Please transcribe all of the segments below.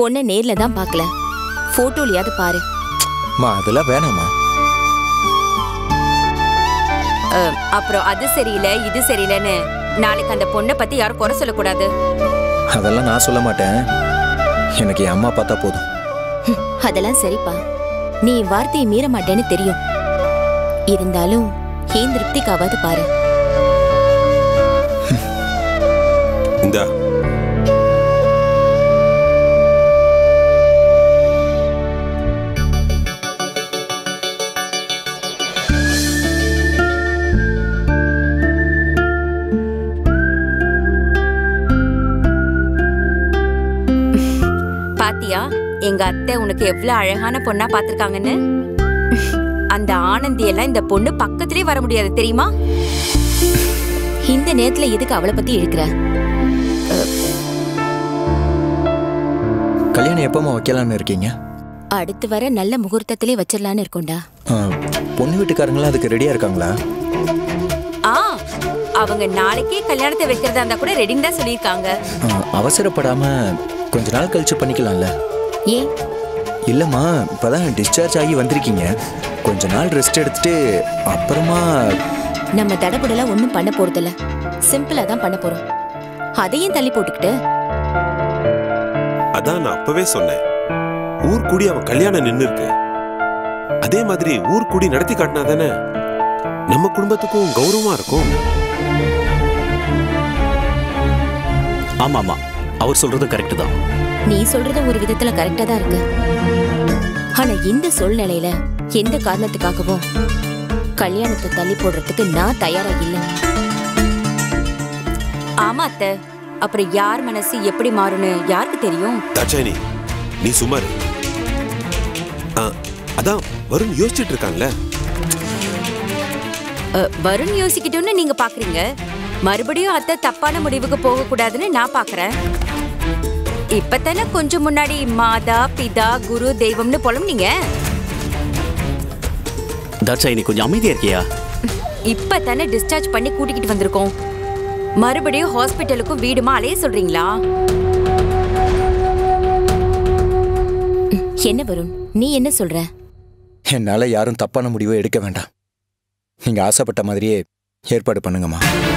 பொண்ணை நேர்ல தான் பார்க்கல போட்டோலயாவது பாரு மா அதெல்லாம் வேணாம்மா அஹ், அப்புறம் அது சரியில்லை இது சரியில்லைன்னு நாளைக்கு அந்த பொண்ணை பத்தி யாரும் குறை சொல்லக்கூடாது அதெல்லாம் நான் சொல்ல மாட்டேன் எனக்கு என் அம்மா பார்த்தா போதும் அதெல்லாம் சரிப்பா நீ என் வார்த்தையை மீற மாட்டேன்னு தெரியும் இருந்தாலும் ஏன் திருப்திக்காவது பாரு இந்தா பாத்தியா எங்க அத்தை உனக்கு எவ்வளவு அழகான பொண்ணா பாத்திருக்காங்கன்னு அந்த ஆனந்தி எல்லாம் இந்த பொண்ணு பக்கத்திலே வர முடியாது தெரியுமா இந்த நேரத்துல எதுக்கு அவளை பத்தி இழுக்கிற கல்யாணம் எப்பமா வைக்கலான்னு இருக்கீங்க அடுத்து வர நல்ல முகூர்த்தத்திலே வச்சிடலான்னு இருக்கோண்டா ஆ, பொண்ணு வீட்டுக்காரங்களாம் அதுக்கு ரெடியா இருக்காங்களா ஆ அவங்க நாளைக்கே கல்யாணத்தை வைக்கிறதா இருந்தா கூட ரெடின்னு தான் சொல்லியிருக்காங்க ஆ, அவசரப்படாம கொஞ்ச நாள் கழிச்சு பண்ணிக்கலாம்ல ஏன் இல்லம்மா இப்பதான் டிஸ்சார்ஜ் ஆகி வந்திருக்கீங்க கொஞ்ச நாள் ரெஸ்ட் எடுத்துட்டு அப்புறமா நம்ம தடபுடலாம் ஒண்ணும் பண்ண போறதில்ல சிம்பிளா தான் பண்ண போறோம் அதையும் தள்ளி போட்டுக்கிட்டு அதான் நான் அப்பவே சொன்னேன் ஊர் கூடி அவன் கல்யாணம் நின்னு இருக்கு அதே மாதிரி ஊர் கூடி நடத்தி காட்டினா தானே நம்ம குடும்பத்துக்கும் கௌரவமா இருக்கும் ஆமா ஆமா அவர் சொல்றது கரெக்ட் தான் நீ சொல்றது ஒரு விதத்துல கரெக்டா தான் இருக்கு ஆனா இந்த சூழ்நிலையில எந்த காரணத்துக்காகவும் கல்யாணத்தை தள்ளி போடுறதுக்கு நான் தயாரா இல்ல ஆமா அத்தை அப்புறம் யார் மனசு எப்படி மாறும்னு யாருக்கு தெரியும் தாட்சாயணி நீ சுமார் அதான் வருண் யோசிச்சுட்டு இருக்கான்ல அஹ், வருண் யோசிக்கட்டும்னு நீங்க பாக்குறீங்க மறுபடியும் அத்தை தப்பான முடிவுக்கு போக கூடாதுன்னு நான் பாக்குறேன் இப்பதானே கொஞ்சம் முன்னாடி மாதா பிதா குரு தெய்வம்னு புலம்புனீங்க தாட்சாயினி கொஞ்சம் அமைதியா இருக்கியா இப்பதானே டிஸ்சார்ஜ் பண்ணி கூட்டிக்கிட்டு வந்திருக்கோம் மறுபடியும் ஹாஸ்பிட்டலுக்கும் வீடுமா அலைய சொல்றீங்களா என்ன வருண் நீ என்ன சொல்ற என்னால யாரும் தப்பான முடிவை எடுக்க வேண்டாம் நீங்க ஆசைப்பட்ட மாதிரியே ஏற்பாடு பண்ணுங்கம்மா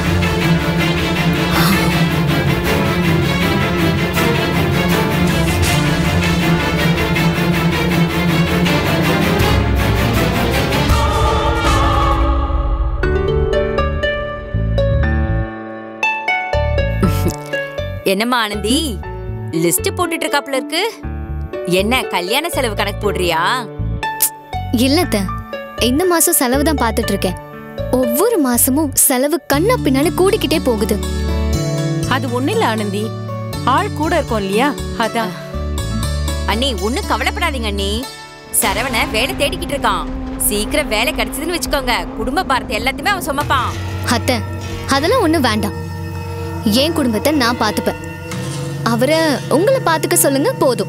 என்னம்மா ஆனந்தி லிஸ்ட் போட்டுட்டு இருக்காப்ல இருக்கு என்ன கல்யாண செலவு கணக்கு போடுறியா இல்லத்த இந்த மாசம் செலவு தான் பார்த்துட்டு இருக்கேன் ஒவ்வொரு மாசமும் செலவு கண்ணா பின்னால கூடிக்கிட்டே போகுது அது ஒண்ணு இல்ல ஆனந்தி ஆள் கூட இருக்கும் இல்லையா அதான் அண்ணி ஒண்ணும் கவலைப்படாதீங்க அண்ணி சரவண வேலை தேடிக்கிட்டு இருக்கான் சீக்கிரம் வேலை கிடைச்சதுன்னு வச்சுக்கோங்க குடும்ப பாரத்தை எல்லாத்தையுமே அவன் சுமப்பான் அத்த அதெல்லாம் ஒண்ணும் வேண்டாம் என் குடும்பத்தை நான் பார்த்துப்பேன் அவரை உங்களை பார்த்துக்க சொல்லுங்க போதும்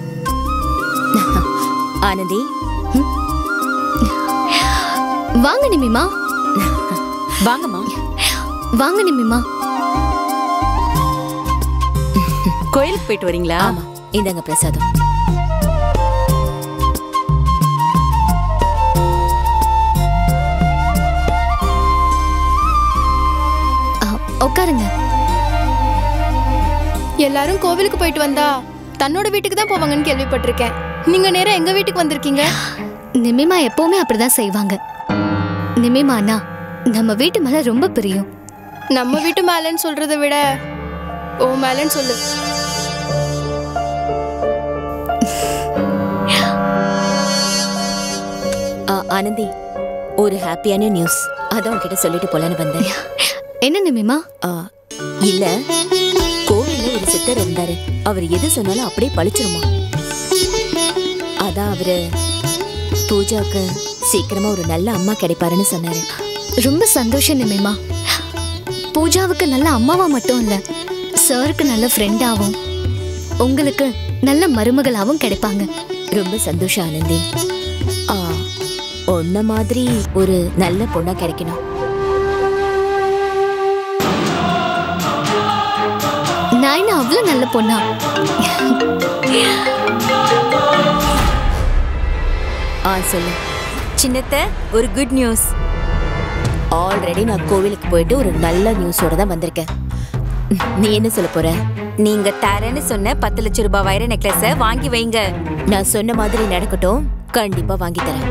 ஆனந்தி வாங்க நிமிமா வாங்கம்மா வாங்க நிமிமா கோயிலுக்கு போயிட்டு வரீங்களா ஆமா இந்தாங்க பிரசாதம் அ, உட்காருங்க எல்லாரும் கோவிலுக்கு போயிட்டு வந்தா தன்னோட வீட்டுக்கு தான் போவாங்கன்னு கேள்விப்பட்டிருக்கேன் நீங்க நேரா எங்க வீட்டுக்கு வந்திருக்கீங்க நிமிமா எப்பவுமே அப்படிதான் செய்வாங்க நிமிமானா நம்ம வீட்டு மேல ரொம்ப பிரியம் நம்ம வீட்டு மேலன்னு சொல்றதை விட ஓ மேலன்னு சொல்லு ஆ, ஆனந்தி ஒரு ஹாப்பியான நியூஸ் அதான் உன்கிட்ட சொல்லிட்டு போலான்னு வந்தேன் என்ன நிமிமா ஆ, இல்ல கோவில்ல ஒரு சித்தர் இருந்தாரு அவர் எது சொன்னாலும் அப்படியே பழிச்சிருமா அதான் அவரு பூஜாக்கு சீக்கிரமா ஒரு நல்ல அம்மா கிடைப்பாருன்னு சொன்னாரு ரொம்ப சந்தோஷம் நிமிமா பூஜாவுக்கு நல்ல அம்மாவா மட்டும் இல்ல சாருக்கு நல்ல ஃப்ரெண்டாவும் உங்களுக்கு நல்ல மருமகளாவும் கிடைப்பாங்க ரொம்ப சந்தோஷம் ஆனந்தி ஆ, உன்ன மாதிரி ஒரு நல்ல பொண்ணா கிடைக்கணும் நான் என்ன அவ்வளோ நல்ல பொண்ணா ஆ சொல்லு சின்னத்த ஒரு குட் நியூஸ் ஆல்ரெடி நான் கோவிலுக்கு போயிட்டு ஒரு நல்ல நியூஸோட தான் வந்திருக்கேன் நீ என்ன சொல்ல போற நீங்க தரேன்னு சொன்ன பத்து லட்சம் ரூபாய் வைர நெக்லஸ வாங்கி வைங்க நான் சொன்ன மாதிரி நடக்கட்டும் கண்டிப்பா வாங்கி தரேன்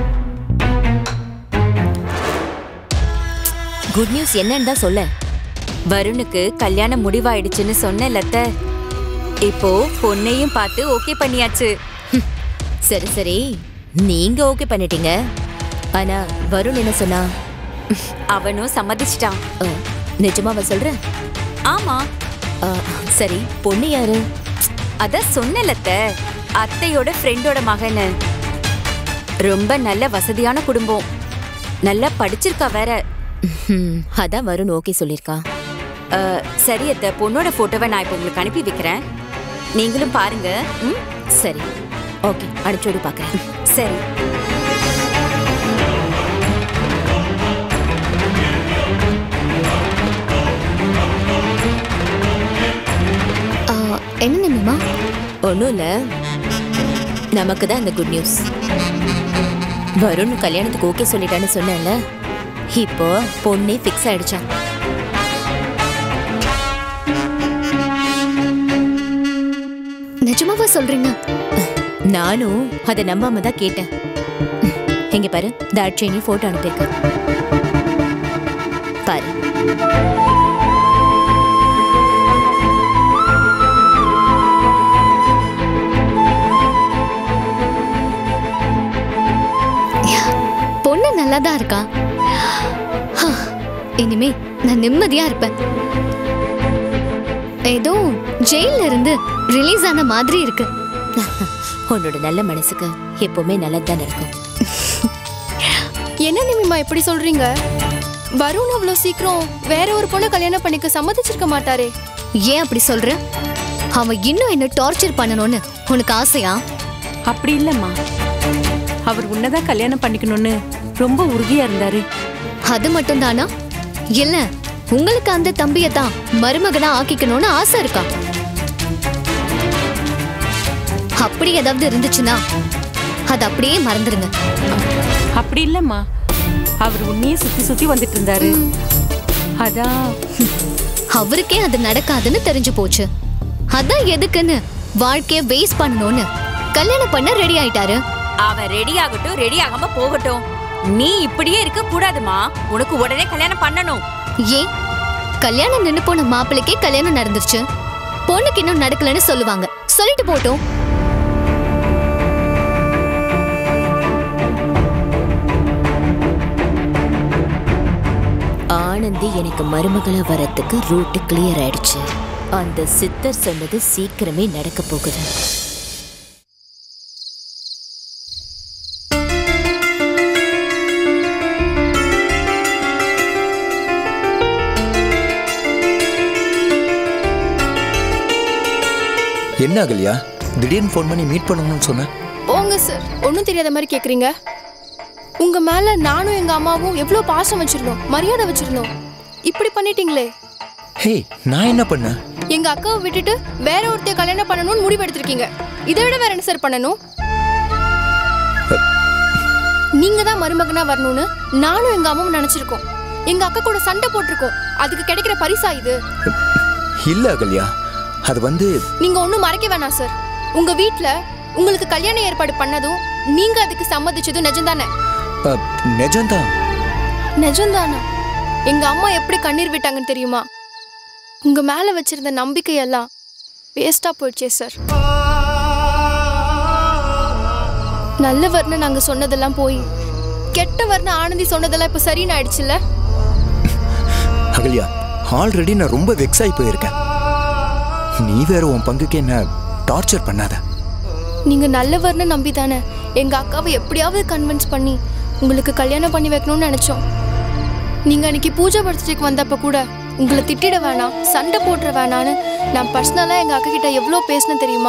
குட் நியூஸ் என்னன்னு தான் சொல்ல வருணுக்கு கல்யாணம் முடிவாயிடுச்சுன்னு சொன்ன லத்த இப்போ பொண்ணையும் பார்த்து ஓகே பண்ணியாச்சு சரி சரி நீங்க ஓகே பண்ணிட்டீங்க ஆனா வருண் என்ன சொன்னா அவனும் சம்மதிச்சிட்டான் அ, நிஜமாவா சொல்ற ஆமா அ, சரி பொண்ணு யாரு அத சொன்னலத்த அத்தையோட ஃப்ரெண்டோட மகன்னு ரொம்ப நல்ல வசதியான குடும்பம் நல்லா படிச்சிருக்கா வேற ம், அதான் வருண் ஓகே சொல்லியிருக்கான் அஹ், சரி அத்த பொண்ணோட போட்டோவை நான் இப்போ உங்களுக்கு அனுப்பி வைக்கிறேன் நீங்களும் பாருங்க ம் சரி ஓகே அனுப்பிச்சோடு பார்க்குறேன் சரி ஆ, என்ன நிம்மிமா ஒன்றும் இல்லை நமக்கு தான் இந்த குட் நியூஸ் வருண் கல்யாணத்துக்கு ஓகே சொல்லிட்டான்னு சொன்னேன்ல இப்போ பொண்ணே ஃபிக்ஸ் ஆயிடுச்சான் நிஜமாவா சொல்றீங்க நானும் அதை நம்பாம தான் கேட்டேன் எங்க பாரு தாட்சினி போட்டோ அனுப்பியிருக்க பாரு பொண்ணு நல்லா தான் இருக்கா ஹா, இனிமே நான் நிம்மதியா இருப்பேன் ஏதோ ஜெயில இருந்து ரிலீஸ் ஆன மாதிரி இருக்கு உன்னோட நல்ல மனசுக்கு எப்பவுமே நல்லது தான் நடக்கும் என்ன நிமிமா இப்படி சொல்றீங்க வருண் அவ்வளோ சீக்கிரம் வேற ஒரு பொண்ணை கல்யாணம் பண்ணிக்க சம்மதிச்சிருக்க மாட்டாரே ஏன் அப்படி சொல்ற அவன் இன்னும் என்ன டார்ச்சர் பண்ணணும்னு உனக்கு ஆசையா அப்படி இல்லம்மா அவர் உன்னதான் கல்யாணம் பண்ணிக்கணும்னு ரொம்ப உறுதியா இருந்தாரு அது மட்டும் தானா இல்ல உங்களுக்கு அந்த தம்பியை தான் மருமகனா ஆக்கிக்கணும்னு ஆசை இருக்கா அப்படி ஏதாவது இருந்துச்சுன்னா அது அப்படியே மறந்துருங்க அப்படி இல்லம்மா அவர் உன்னையே சுத்தி சுத்தி வந்துட்டு இருந்தாரு அதான் அவருக்கே அது நடக்காதுன்னு தெரிஞ்சு போச்சு அதான் எதுக்குன்னு வாழ்க்கைய வேஸ்ட் பண்ணணும்னு கல்யாணம் பண்ண ரெடி ஆயிட்டாரு அவன் ரெடி ஆகட்டும் ரெடி ஆகாம போகட்டும் நீ இப்படியே இருக்க கூடாதுமா உனக்கு உடனே கல்யாணம் பண்ணணும் ஏன் கல்யாணம் நின்னு போன மாப்பிள்ளைக்கே கல்யாணம் நடந்துருச்சு பொண்ணுக்கு இன்னும் நடக்கலன்னு சொல்லுவாங்க சொல்லிட்டு போட்டோம் ஆனந்தி எனக்கு மருமகளா வரத்துக்கு ரூட்டு கிளியர் ஆயிடுச்சு அந்த சித்தர் சொன்னது சீக்கிரமே நடக்க போகுது என்ன அகல்யா திடீர்னு ஃபோன் பண்ணி மீட் பண்ணணும்னு சொன்னேன் போங்க சார் ஒன்றும் தெரியாத மாதிரி கேட்குறீங்க உங்க மேல நானும் எங்க அம்மாவும் எவ்வளோ பாசம் வச்சிருந்தோம் மரியாதை வச்சிருந்தோம் இப்படி பண்ணிட்டீங்களே ஹே நான் என்ன பண்ணேன் எங்க அக்காவை விட்டுட்டு வேற ஒருத்தைய கல்யாணம் பண்ணணும்னு முடிவு எடுத்திருக்கீங்க இதை விட வேற என்ன சார் பண்ணணும் நீங்க தான் மருமகனா வரணும்னு நானும் எங்க அம்மாவும் நினைச்சிருக்கோம் எங்க அக்கா கூட சண்டை போட்டிருக்கோம் அதுக்கு கிடைக்கிற பரிசா இது இல்ல அகல்யா அது வந்து நீங்க ஒண்ணும் மறைக்க வேணாம் சார் உங்க வீட்ல உங்களுக்கு கல்யாண ஏற்பாடு பண்ணதும் நீங்க அதுக்கு சம்மதிச்சதும் நிஜம்தானே அ, நிஜம்தான் நிஜம்தானா எங்க அம்மா எப்படி கண்ணீர் விட்டாங்கன்னு தெரியுமா உங்க மேல வச்சிருந்த நம்பிக்கையெல்லாம் வேஸ்டா போயிடுச்சே சார் நல்ல வர்ண நாங்க சொன்னதெல்லாம் போய் கெட்ட வர்ண ஆனந்தி சொன்னதெல்லாம் இப்ப சரின்னு ஆயிடுச்சுல்ல அகல்யா ஆல்ரெடி நான் ரொம்ப வெக்ஸ் ஆகி போயிருக்கேன் நீ வேற உன் பங்குக்கு என்ன டார்ச்சர் பண்ணாத நீங்க நல்லவர்னு நம்பி தானே எங்க அக்காவை எப்படியாவது கன்வின்ஸ் பண்ணி உங்களுக்கு கல்யாணம் பண்ணி வைக்கணும்னு நினைச்சோம் நீங்க அன்னைக்கு பூஜை பர்த்டேக்கு வந்தப்ப கூட உங்களை திட்டிட வேணாம் சண்டை போட்டுற வேணான்னு நான் பர்சனலா எங்க அக்கா கிட்ட எவ்வளோ பேசினேன் தெரியுமா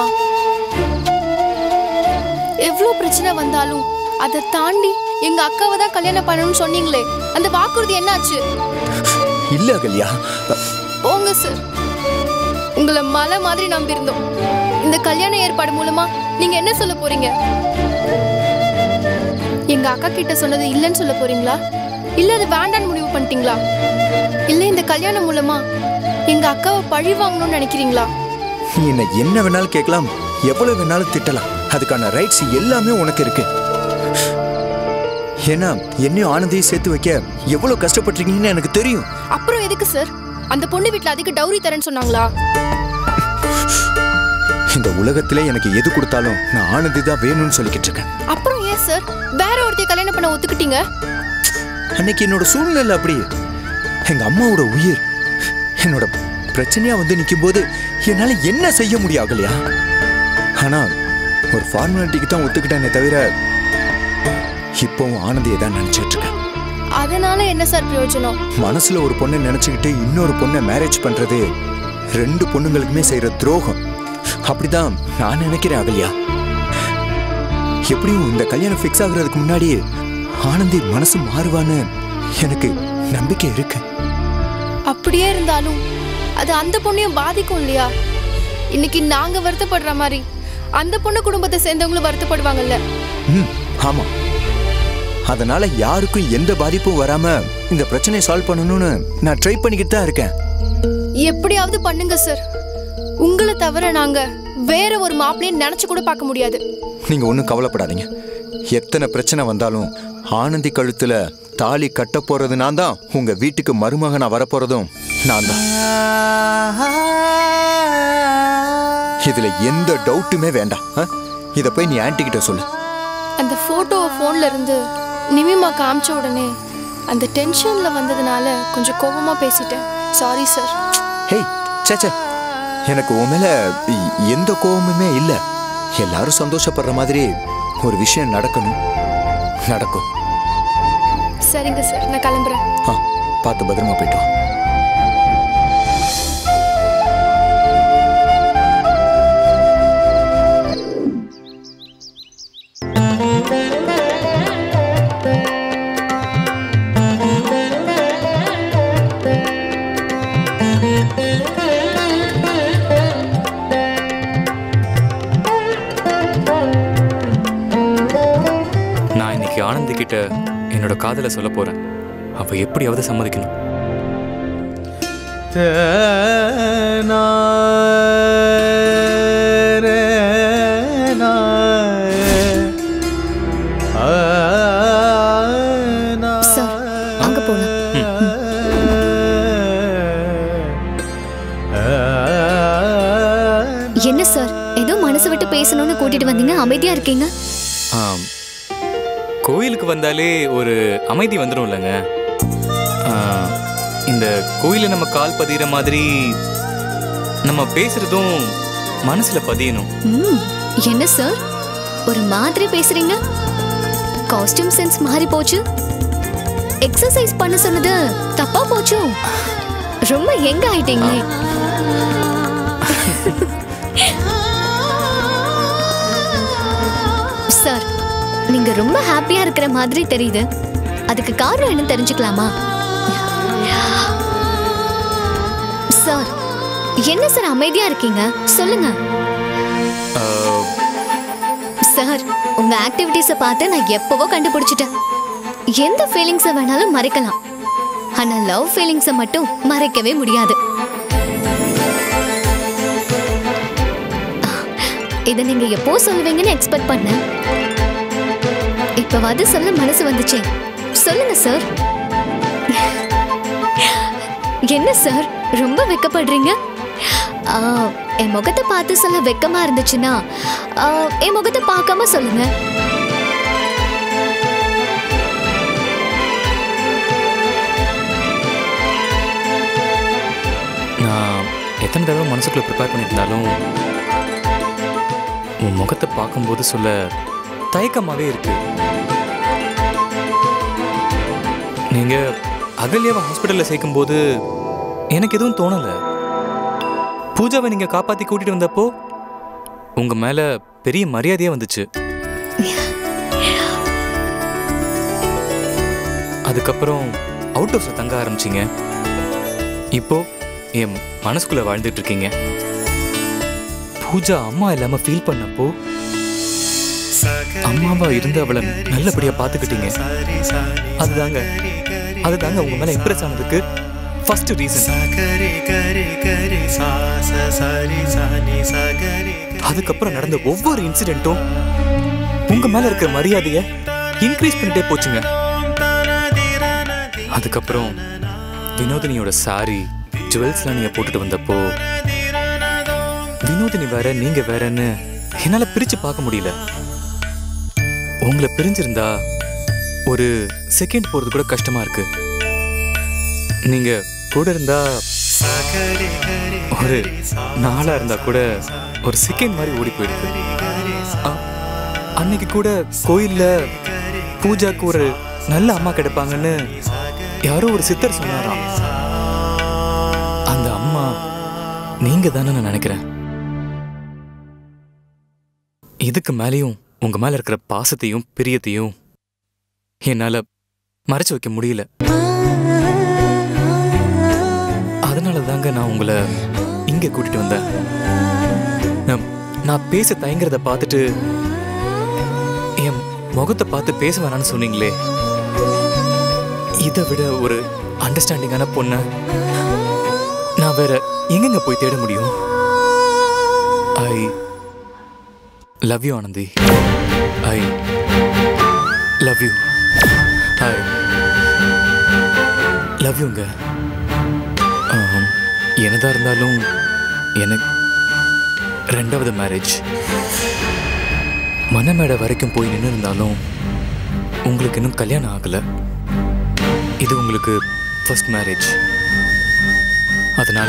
எவ்வளோ பிரச்சனை வந்தாலும் அதை தாண்டி எங்க அக்காவை தான் கல்யாணம் பண்ணணும்னு சொன்னீங்களே அந்த வாக்குறுதி என்னாச்சு இல்ல அகல்யா அ, போங்க சார் உங்களை மலை மாதிரி நம்பியிருந்தோம் இந்த கல்யாண ஏற்பாடு மூலமா நீங்க என்ன சொல்ல போறீங்க எங்க அக்கா கிட்ட சொன்னது இல்லைன்னு சொல்ல போறீங்களா இல்ல அது வேண்டான்னு முடிவு பண்ணிட்டீங்களா இல்ல இந்த கல்யாணம் மூலமா எங்க அக்காவை பழி வாங்கணும்னு நினைக்கிறீங்களா நீ என்ன என்ன வேணாலும் கேட்கலாம் எவ்வளவு வேணாலும் திட்டலாம் அதுக்கான ரைட்ஸ் எல்லாமே உனக்கு இருக்கு ஏன்னா என்னையும் ஆனந்தையும் சேர்த்து வைக்க எவ்வளவு கஷ்டப்பட்டிருக்கீங்கன்னு எனக்கு தெரியும் அப்புறம் எதுக்கு சார் அந்த பொண்ணு வீட்ல அதிக டௌரி தரேன்னு சொன்னாங்களா இந்த உலகத்திலே எனக்கு எது கொடுத்தாலும் நான் ஆனந்தி தான் வேணும்னு சொல்லிக்கிட்டு இருக்கேன் அப்புறம் ஏன் சார் வேற ஒருத்தைய கல்யாணம் பண்ண ஒத்துக்கிட்டீங்க அன்னைக்கு என்னோட சூழ்நிலை அப்படி எங்க அம்மாவோட உயிர் என்னோட பிரச்சனையா வந்து நிற்கும் போது என்னால என்ன செய்ய முடியாகலையா ஆனா ஒரு ஃபார்மாலிட்டிக்கு தான் ஒத்துக்கிட்டேனே தவிர இப்போவும் ஆனந்தியை தான் நினைச்சிட்டு இருக்கேன் அதனால என்ன சார் பிரயோஜனம் மனசுல ஒரு பொண்ணை நினைச்சுக்கிட்டு இன்னொரு பொண்ணை மேரேஜ் பண்றது ரெண்டு பொண்ணுங்களுக்குமே செய்யற துரோகம் அப்படிதான் நான் நினைக்கிறேன் அகல்யா எப்படியும் இந்த கல்யாணம் ஃபிக்ஸ் ஆகுறதுக்கு முன்னாடி ஆனந்தி மனசு மாறுவான்னு எனக்கு நம்பிக்கை இருக்கு அப்படியே இருந்தாலும் அது அந்த பொண்ணையும் பாதிக்கும் இல்லையா இன்னைக்கு நாங்க வருத்தப்படுற மாதிரி அந்த பொண்ணு குடும்பத்தை சேர்ந்தவங்களும் வருத்தப்படுவாங்கல்ல ம் ஆமா அதனால யாருக்கும் எந்த பாதிப்பும் வராம இந்த பிரச்சனையை சால்வ் பண்ணணும்னு நான் ட்ரை பண்ணிக்கிட்டு தான் இருக்கேன் எப்படியாவது பண்ணுங்க சார் உங்களை தவிர நாங்க வேற ஒரு மாப்பிள்ளையை நினைச்சு கூட பார்க்க முடியாது நீங்க ஒன்றும் கவலைப்படாதீங்க எத்தனை பிரச்சனை வந்தாலும் ஆனந்தி கழுத்துல தாலி கட்ட போறது நான் தான் உங்க வீட்டுக்கு மருமகனா வரப்போறதும் நான் தான் இதுல எந்த டவுட்டுமே வேண்டாம் ஆ? இத போய் நீ ஆன்ட்டி கிட்ட சொல்லு அந்த போட்டோவை ஃபோன்ல இருந்து நிமிமா காமிச்ச உடனே அந்த டென்ஷன்ல வந்ததுனால கொஞ்சம் கோபமா பேசிட்டேன் சாரி சார் ஹேய் சேச்சே எனக்கு உன் மேல இ- எந்த கோவமுமே இல்ல எல்லாரும் சந்தோஷப்படுற மாதிரி ஒரு விஷயம் நடக்கணும் நடக்கும் சரிங்க சார் நான் கிளம்புறேன் ஆ பார்த்து பத்திரமா போயிட்டு வா நான் இன்னைக்கு ஆனந்தி கிட்ட என்னோட காதலை சொல்ல போறேன் அவ எப்படியாவது சம்மதிக்கணும் சார் அங்க போலாம் என்ன சார் ஏதோ மனசு விட்டு பேசணும்னு கூட்டிட்டு வந்தீங்க அமைதியா இருக்கீங்க ஆம். கோயிலுக்கு வந்தாலே ஒரு அமைதி வந்துடும் இல்லைங்க ஆ, இந்த கோயிலில் நம்ம கால் பதிகிற மாதிரி நம்ம பேசுறதும் மனசுல பதியணும் ம், என்ன சார் ஒரு மாதிரி பேசுறீங்க காஸ்டியூம் சென்ஸ் மாறி போச்சு எக்ஸசைஸ் பண்ண சொன்னது தப்பா போச்சு ரொம்ப எங்க ஆயிட்டீங்களே சார் நீங்க ரொம்ப ஹாப்பியா இருக்கிற மாதிரி தெரியுது அதுக்கு காரணம் என்ன தெரிஞ்சுக்கலாமா சார் என்ன சார் அமைதியா இருக்கீங்க சொல்லுங்க ஆ, சார் உங்க ஆக்டிவிட்டீஸை பார்த்து நான் எப்பவோ கண்டுபிடிச்சிட்டேன் எந்த ஃபீலிங்ஸை வேணாலும் மறைக்கலாம் ஆனா லவ் ஃபீலிங்ஸை மட்டும் மறைக்கவே முடியாது இதை நீங்க எப்போ சொல்லுவீங்கன்னு எக்ஸ்பெக்ட் பண்ணேன் இப்பவாது சொல்ல மனசு வந்துச்சே சொல்லுங்க சார் என்ன சார் ரொம்ப வெக்கப்படுறீங்க ஆ, என் முகத்தை பார்த்து சொல்ல வெக்கமா இருந்துச்சுன்னா ஆ, என் முகத்தை பார்க்காம சொல்லுங்க நான் எத்தனை தடவை மனசுக்குள்ள ப்ரிப்பேர் பண்ணியிருந்தாலும் உன் முகத்தை பார்க்கும்போது சொல்ல தயக்கமாவே இருக்கு நீங்க அகல்யாவை ஹாஸ்பிட்டல்ல சேர்க்கும்போது எனக்கு எதுவும் தோணல பூஜாவை நீங்க காப்பாத்தி கூட்டிட்டு வந்தப்போ உங்க மேல பெரிய மரியாதையே வந்துச்சு அதுக்கப்புறம் அவுட் ஹவுஸ்ல தங்க ஆரம்பிச்சீங்க இப்போ என் மனசுக்குள்ள வாழ்ந்துட்டு இருக்கீங்க பூஜா அம்மா இல்லாம ஃபீல் பண்ணப்போ அம்மாவா இருந்து அவளை நல்லபடியா பாத்துக்கிட்டீங்க அதுதாங்க அதுதாங்க உங்க மேல இம்ப்ரெஸ் ஆனதுக்கு ஃபர்ஸ்ட் ரீசன் அதுக்கப்புறம் நடந்த ஒவ்வொரு இன்சிடென்ட்டும் உங்க மேல இருக்கிற மரியாதைய இன்க்ரீஸ் பண்ணிட்டே போச்சுங்க அதுக்கப்புறம் வினோதினியோட சாரி ஜுவல்ஸ்லாம் நீங்க போட்டுட்டு வந்தப்போ வினோதினி வேற நீங்க வேறன்னு என்னால பிரிச்சு பார்க்க முடியல உங்களை பிரிஞ்சிருந்தா ஒரு செகண்ட் போறது கூட கஷ்டமா இருக்கு நீங்க கூட இருந்தா ஒரு நாளா இருந்தா கூட ஒரு செகண்ட் மாதிரி ஓடி போயிடுது அ- அன்னைக்கு கூட கோயில்ல பூஜாக்கு ஒரு நல்ல அம்மா கிடைப்பாங்கன்னு யாரோ ஒரு சித்தர் சொன்னாராம் அந்த அம்மா நீங்க தானே நான் நினைக்கிறேன் இதுக்கு மேலேயும் உங்க மேல இருக்கிற பாசத்தையும் பிரியத்தையும் என்னால மறைச்சு வைக்க முடியல அதனால தாங்க நான் உங்களை இங்க கூட்டிட்டு வந்தேன் நான்- நான் பேச தயங்குறத பார்த்துட்டு என் முகத்தை பார்த்து பேச வேணாம்னு சொன்னீங்களே இதை விட ஒரு அண்டர்ஸ்டாண்டிங்கான பொண்ணை நான் வேற எங்கெங்க போய் தேட முடியும் I love you Anandhi I love you I love யூங்க என்னதான் இருந்தாலும் எனக்கு ரெண்டாவது மேரேஜ் மனமேடை வரைக்கும் போய் நின்று இருந்தாலும் உங்களுக்கு இன்னும் கல்யாணம் ஆகலை இது உங்களுக்கு ஃபர்ஸ்ட் மேரேஜ் அதனால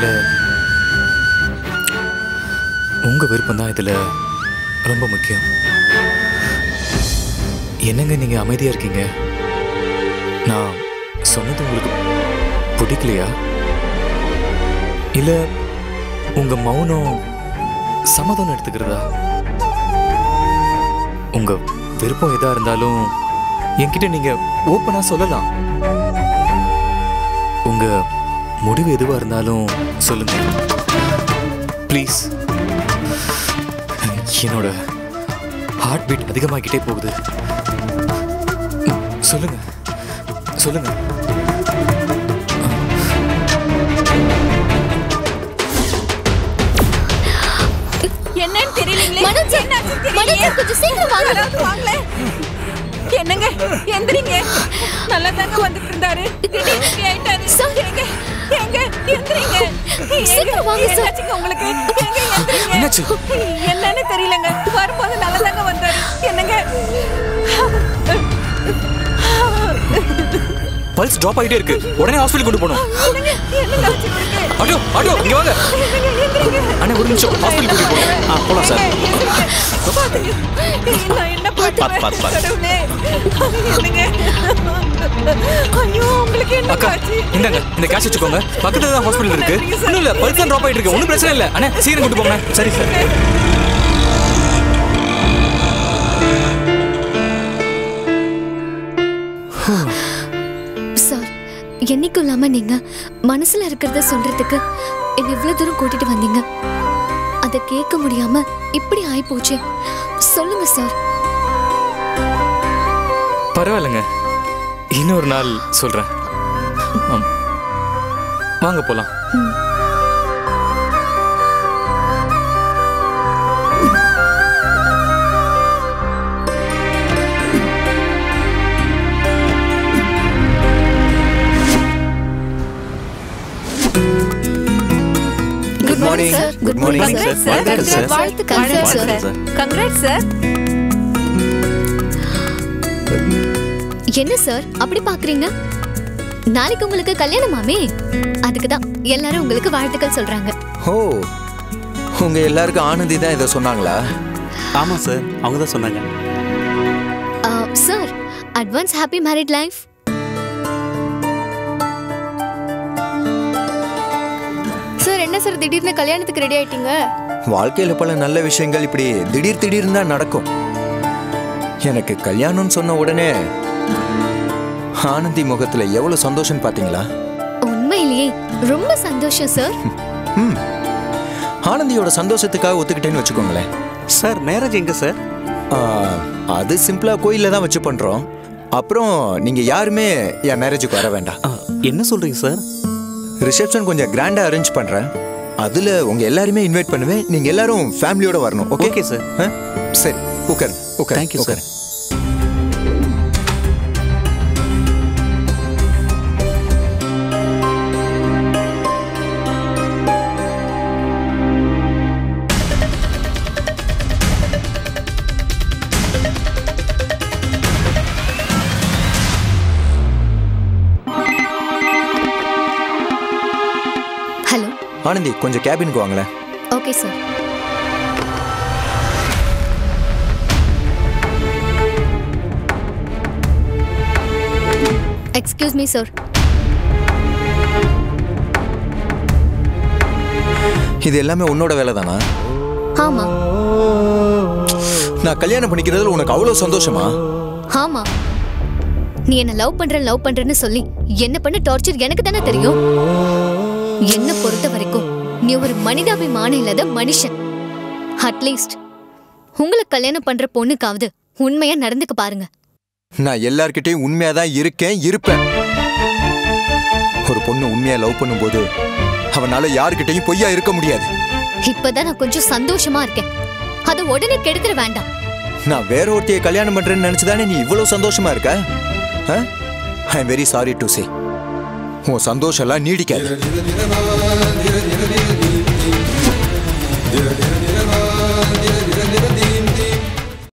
உங்க விருப்பம் தான் இதுல ரொம்ப முக்கியம் என்னங்க நீங்க அமைதியா இருக்கீங்க நான் சொன்னது உங்களுக்கு பிடிக்கலையா இல்ல உங்க மௌனம் சம்மதம் எடுத்துக்கிறதா உங்க விருப்பம் எதா இருந்தாலும் என்கிட்ட நீங்க ஓப்பனா சொல்லலாம் உங்க முடிவு எதுவா இருந்தாலும் சொல்லுங்க ப்ளீஸ் என்னோட ஹார்ட் பீட் அதிகமாகிட்டே போகுது ம், சொல்லுங்க சொல்லுங்க என்னன்னு தெரியலீங்களே மனோஜ் சார், என்னாச்சுன்னு தெரியலையே. மனோஜ் சார், கொஞ்சம் சீக்கிரம் வாங்க. யாராவது வாங்களேன். என்னங்க எந்திரிங்க நல்லா தாங்க வந்துட்டு இருந்தாரு திடீர்னு இப்படி ஆயிட்டாரு எங்க எங்க எந்திரிங்க சீக்கிரம் வாங்க சார். என்னாச்சுங்க உங்களுக்கு எங்க எந்திரிங்க என்னாச்சு? என்னன்னு தெரியலங்க வரும்போது நல்லா தாங்க வந்தாரு என்னங்க பல்ஸ் டிராப் ஆகிட்டே இருக்கு உடனே ஹாஸ்பிட்டல் கொண்டு போகணும் என்னங்க என்னங்க ஆச்சு உங்களுக்கு ஆட்டோ ஆட்டோ இங்க வாங்க என்னங்க எந்திரிங்க அண்ணா ஒரு நிமிஷம் ஹாஸ்பிட்டல் கூட்டிட்டு போகணும் ஆ போலாம் சார் பாத்துங்க. நான் என்ன பாத்து, பண்ணுவேன் பாத்து, பாத்து. கடவுளே என்னங்க ஐயோ உங்களுக்கு என்ன அக்கா ஆச்சு இந்தாங்க இந்த கேஷ் வச்சுக்கோங்க பக்கத்துல தான் ஹாஸ்பிட்டல் இருக்கு ஒன்றும் இல்லை பல்ஸ் தான் ட்ராப் ஆகிட்டு இருக்கு ஒன்றும் பிரச்சனை இல்லை அண்ணா சீக்கிரம் கூட்டு போங்க சரி சார் சார் என்னைக்கும் இல்லாம நீங்க மனசுல இருக்கிறத சொல்றதுக்கு என்ன இவ்வளவு தூரம் கூட்டிட்டு வந்தீங்க அதை கேட்க முடியாம இப்படி ஆயிப்போச்சே சொல்லுங்க சார் பரவாயில்லைங்க இன்னொரு நாள் சொல்றேன் ஆம். வாங்க போலாம் good morning good morning sir. வணக்கம் சார் வாழ்த்துக்கள் சார் வணக்கம் சார் கங்க்ராட் சார் என்ன சார் அப்படி பாக்குறீங்க நாளைக்கு உங்களுக்கு கல்யாணமாமே அதுக்கு தான் எல்லாரும் உங்களுக்கு வாழ்த்துக்கள் சொல்றாங்க ஓ உங்க எல்லாருக்கும் ஆனந்தி தான் இதை சொன்னாங்களா ஆமாம் சார் அவங்க தான் சொன்னாங்க ஆ, sir advance happy married life sir என்ன சார் திடீர்னு கல்யாணத்துக்கு ரெடி ஆயிட்டீங்க வாழ்க்கையில பல நல்ல விஷயங்கள் இப்படி திடீர் திடீர்னு தான் நடக்கும் எனக்கு கல்யாணம்னு சொன்ன உடனே ஆனந்தி முகத்துல எவ்வளவு சந்தோஷம் பாத்தீங்களா உண்மையிலேயே ரொம்ப சந்தோஷம் சார் ம் ஆனந்தியோட சந்தோஷத்துக்காக ஒத்துக்கிட்டேன்னு வச்சுக்கோங்களேன் சார் மேரேஜ் எங்க சார் ஆ, அது சிம்பிளா கோயில்ல தான் வச்சு பண்றோம் அப்புறம் நீங்க யாருமே என் மேரேஜுக்கு வர வேண்டாம் ஆ, என்ன சொல்றீங்க சார் ரிசப்ஷன் கொஞ்சம் கிராண்டா அரேஞ்ச் பண்றேன் அதுல உங்க எல்லாருமே இன்வைட் பண்ணுவேன் நீங்க எல்லாரும் ஃபேமிலியோட வரணும் ஓகே Okay, sir. சரி உட்கார் உட்கார் Thank you, sir. Hello Anandhi கொஞ்சம் கேபினுக்கு வாங்களேன் okay sir excuse me sir இது எல்லாமே உன்னோட வேலை தானா ஆமா நான் கல்யாணம் பண்ணிக்கிறதுல உனக்கு அவ்வளவு சந்தோஷமா ஆமா நீ என்ன லவ் பண்ற லவ் பண்றேன்னு சொல்லி என்ன பண்ண டார்ச்சர் எனக்கு தானே தெரியும் என்ன பொறுத்த வரைக்கும் நீ ஒரு மனிதாபிமானம் இல்லாத மனுஷன் அட்லீஸ்ட் உங்களை கல்யாணம் பண்ற பொண்ணுக்காவது உண்மையா நடந்துக்க பாருங்க நான் எல்லார்கிட்டயும் உண்மையா தான் இருக்கேன் இருப்பேன் ஒரு பொண்ணு உண்மையா லவ் பண்ணும்போது அவனால யாருக்கிட்டையும் பொய்யா இருக்க முடியாது இப்பதான் நான் கொஞ்சம் சந்தோஷமா இருக்கேன் அதை உடனே கெடுத்துட வேண்டாம் நான் வேற ஒருத்தைய கல்யாணம் பண்றேன்னு நினைச்சுதானே நீ இவ்வளவு சந்தோஷமா இருக்க I am very sorry to say உன் சந்தோஷம் எல்லாம் நீடிக்காது